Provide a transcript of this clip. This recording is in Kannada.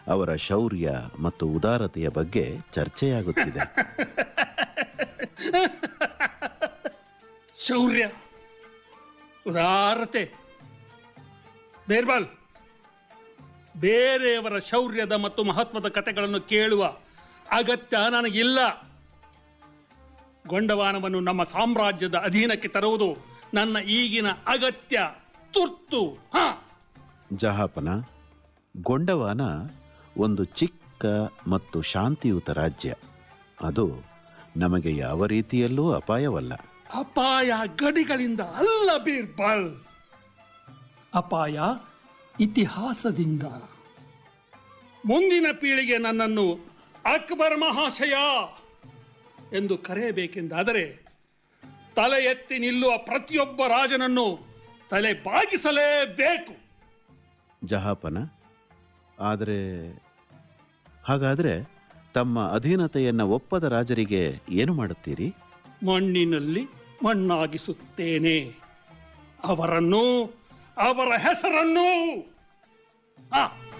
ಅವರ ಶೌರ್ಯ ಮತ್ತು ಉದಾರತೆಯ ಬಗ್ಗೆ ಚರ್ಚೆಯಾಗುತ್ತಿದೆ ಶೌರ್ಯ ಉದಾರತೆ ಬೇರ್ಬಾಲ್ ಬೇರೆಯವರ ಶೌರ್ಯದ ಮತ್ತು ಮಹತ್ವದ ಕಥೆಗಳನ್ನು ಕೇಳುವ ಅಗತ್ಯ ನನಗಿಲ್ಲ ಗೊಂಡವಾನವನ್ನು ನಮ್ಮ ಸಾಮ್ರಾಜ್ಯದ ಅಧೀನಕ್ಕೆ ತರುವುದು ನನ್ನ ಈಗಿನ ಅಗತ್ಯ ತುರ್ತು ಹಾ ಜಹಾಪನ ಗೊಂಡವಾನ ಒಂದು ಚಿಕ್ಕ ಮತ್ತು ಶಾಂತಿಯುತ ರಾಜ್ಯ ಅದು ನಮಗೆ ಯಾವ ರೀತಿಯಲ್ಲೂ ಅಪಾಯವಲ್ಲ ಅಪಾಯ ಗಡಿಗಳಿಂದ ಅಲ್ಲ ಬೀರ್ಬಲ್ ಅಪಾಯ ಇತಿಹಾಸದಿಂದ ಮುಂದಿನ ಪೀಳಿಗೆ ನನ್ನನ್ನು ಅಕ್ಬರ್ ಮಹಾಶಯ ಎಂದು ಕರೆಯಬೇಕೆಂದಾದರೆ ತಲೆ ಎತ್ತಿ ನಿಲ್ಲುವ ಪ್ರತಿಯೊಬ್ಬ ರಾಜನನ್ನು ತಲೆ ಬಾಗಿಸಲೇಬೇಕು ಜಹಾಪನ ಆದರೆ ಹಾಗಾದರೆ ತಮ್ಮ ಅಧೀನತೆಯನ್ನು ಒಪ್ಪದ ರಾಜರಿಗೆ ಏನು ಮಾಡುತ್ತೀರಿ ಮಣ್ಣಿನಲ್ಲಿ ಮಣ್ಣಾಗಿಸುತ್ತೇನೆ ಅವರನ್ನು ಅವರ ಹೆಸರನ್ನು ಆ